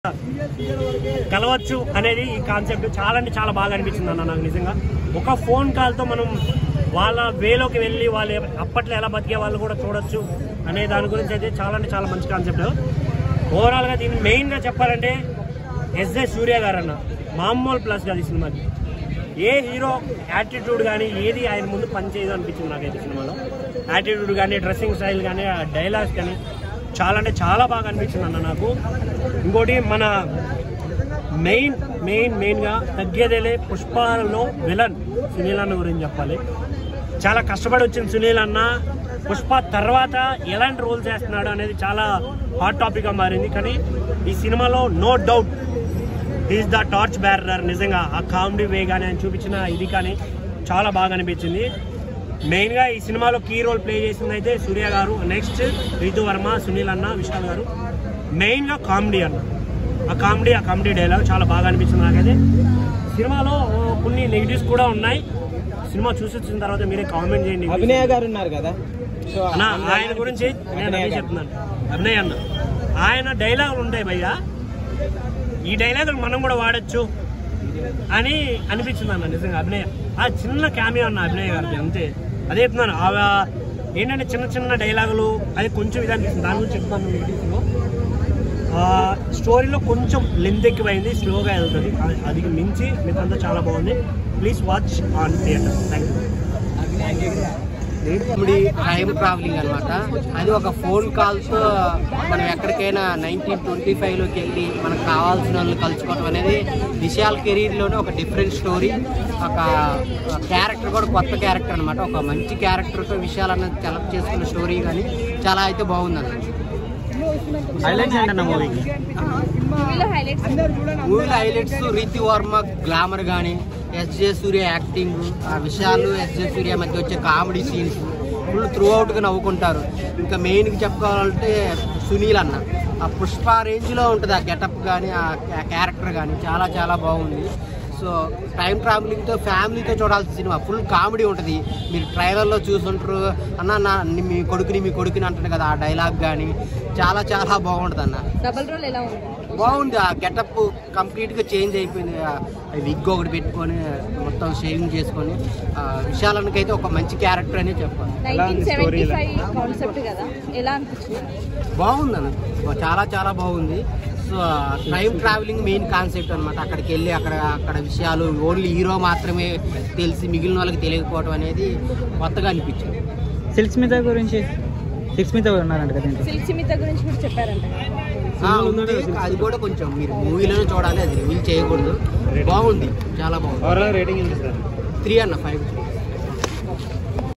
కలవచ్చు అనేది ఈ కాన్సెప్ట్ చాలా అంటే చాలా బాగా అనిపించింది అన్న నాకు నిజంగా ఒక ఫోన్ కాల్తో మనం వాళ్ళ వేలోకి వెళ్ళి వాళ్ళు అప్పట్లో ఎలా బతికే వాళ్ళు కూడా చూడొచ్చు అనే దాని గురించి అయితే చాలా అంటే చాలా మంచి కాన్సెప్ట్ ఓవరాల్గా దీన్ని మెయిన్గా చెప్పాలంటే ఎస్ఏ సూర్య గారు అన్న మామూలు ప్లస్ కాదు ఈ సినిమాకి ఏ హీరో యాటిట్యూడ్ కానీ ఏది ఆయన ముందు పనిచేయదు అనిపించింది నాకైతే సినిమాలో యాటిట్యూడ్ కానీ డ్రెస్సింగ్ స్టైల్ కానీ డైలాగ్స్ కానీ చాలా అంటే చాలా బాగా అనిపించింది అన్న నాకు ఇంకోటి మన మెయిన్ మెయిన్ మెయిన్గా తగ్గేదేలే పుష్పలో విలన్ సునీల్ అన్న గురించి చెప్పాలి చాలా కష్టపడి వచ్చిన సునీల్ అన్న పుష్ప తర్వాత ఎలాంటి రోల్ చేస్తున్నాడు అనేది చాలా హాట్ టాపిక్గా మారింది కానీ ఈ సినిమాలో no doubt is the torch bearer నిజంగా ఆ కామెడీ వే కానీ ఆయన చూపించిన ఇది కానీ చాలా బాగా అనిపించింది మెయిన్గా ఈ సినిమాలో కీ రోల్ ప్లే చేసింది అయితే సూర్య గారు నెక్స్ట్ రీతు వర్మ సునీల్ అన్న విశాల్ గారు మెయిన్గా కామెడీ అన్న ఆ కామెడీ ఆ కామెడీ డైలాగ్ చాలా బాగా అనిపించింది నాకైతే సినిమాలో కొన్ని నెగిటివ్స్ కూడా ఉన్నాయి సినిమా చూసి వచ్చిన తర్వాత మీరే కామెంట్ చేయండి అభినయ గారు ఉన్నారు కదా సో అన్న ఆయన గురించి నేను అదే చెప్తున్నాను అభినయ్ అన్న ఆయన డైలాగులు ఉంటాయి భయ్యా ఈ డైలాగులు మనం కూడా వాడచ్చు అని అనిపించింది అన్న నిజంగా అభినయ ఆ చిన్న క్యామియో అన్న అభినయ్ గారికి అంతే అదే చెప్తున్నాను ఆ ఏంటంటే చిన్న చిన్న డైలాగులు అది కొంచెం ఇది అనిపిస్తుంది దాని గురించి చెప్తాను మీటింగ్లో స్టోరీలో కొంచెం లెంత్ ఎక్కువైంది స్లోగా వెళ్తుంది అది- అది మించి మీకంతా చాలా బాగుంది please watch on theatre thank you ఇప్పుడు టైం ట్రావెలింగ్ అనమాట అది ఒక ఫోన్ కాల్తో మనం ఎక్కడికైనా నైన్టీన్ ట్వంటీ ఫైవ్లోకి వెళ్ళి మనకు కావాల్సిన వాళ్ళు కలుసుకోవడం అనేది విశాల్ కెరీర్లోనే ఒక డిఫరెంట్ స్టోరీ ఒక క్యారెక్టర్ కూడా కొత్త క్యారెక్టర్ అనమాట ఒక మంచి క్యారెక్టర్తో విషయాలు అన్నది సెలెక్ట్ చేసుకున్న స్టోరీ కానీ చాలా అయితే బాగుందన్నమాట హైలైట్స్ ఏంటన్న మూవీకి మూవీలో హైలైట్స్ మూవీలో హైలైట్స్ రీతి వర్మ గ్లామర్ కానీ ఎస్జే సూర్య యాక్టింగ్ ఆ విషయాలు ఎస్జే సూర్య మధ్య వచ్చే కామెడీ సీన్స్ ఫుల్ త్రూ అవుట్గా నవ్వుకుంటారు ఇంకా మెయిన్గా చెప్పుకోవాలంటే సునీల్ అన్న ఆ పుష్ప రేంజ్లో ఉంటుంది ఆ గెటప్ కానీ ఆ క్యారెక్టర్ కానీ చాలా చాలా బాగుంది సో టైం ట్రావెలింగ్తో ఫ్యామిలీతో చూడాల్సిన సినిమా ఫుల్ కామెడీ ఉంటుంది మీరు ట్రైలర్లో చూసుంటారు అన్న నా ని- మీ కొడుకుని మీ కొడుకుని అంటాడు కదా ఆ డైలాగ్ కానీ చాలా చాలా బాగుంటుంది అన్న డబుల్ రోల్ ఎలా ఉంది బాగుంది ఆ గెటప్ కంప్లీట్ గా చేంజ్ అయిపోయింది ఆ విగ్ ఒకటి పెట్టుకొని మొత్తం షేవింగ్ చేసుకొని ఆ విశాలానికి అయితే ఒక మంచి క్యారెక్టర్ అనే చెప్పాలి నైన్టీన్ సెవెంటీ ఫైవ్ కాన్సెప్ట్ కదా ఎలా అనిపించింది బాగుంది అన్న చాలా చాలా బాగుంది so time travelling main concept అనమాట అక్కడికి వెళ్ళి అక్కడ అక్కడ విషయాలు ఓన్లీ హీరో మాత్రమే తెలిసి మిగిలిన వాళ్ళకి తెలియకపోవడం అనేది కొత్తగా అనిపించింది సిల్క్ స్మిత గురించి సిల్క్ స్మిత ఉన్నారంట కదా దీంట్లో. సిల్క్ సిమిత గురించి కూడా చెప్పారంట ఆ, ఉంది. అది కూడా కొంచెం మీరు మూవీలోనే చూడాలి అది రివీల్ చేయకూడదు బాగుంది చాలా బాగుంది ఓవరాల్ రేటింగ్ ఎంత సార్ త్రీ అన్న ఫైవ్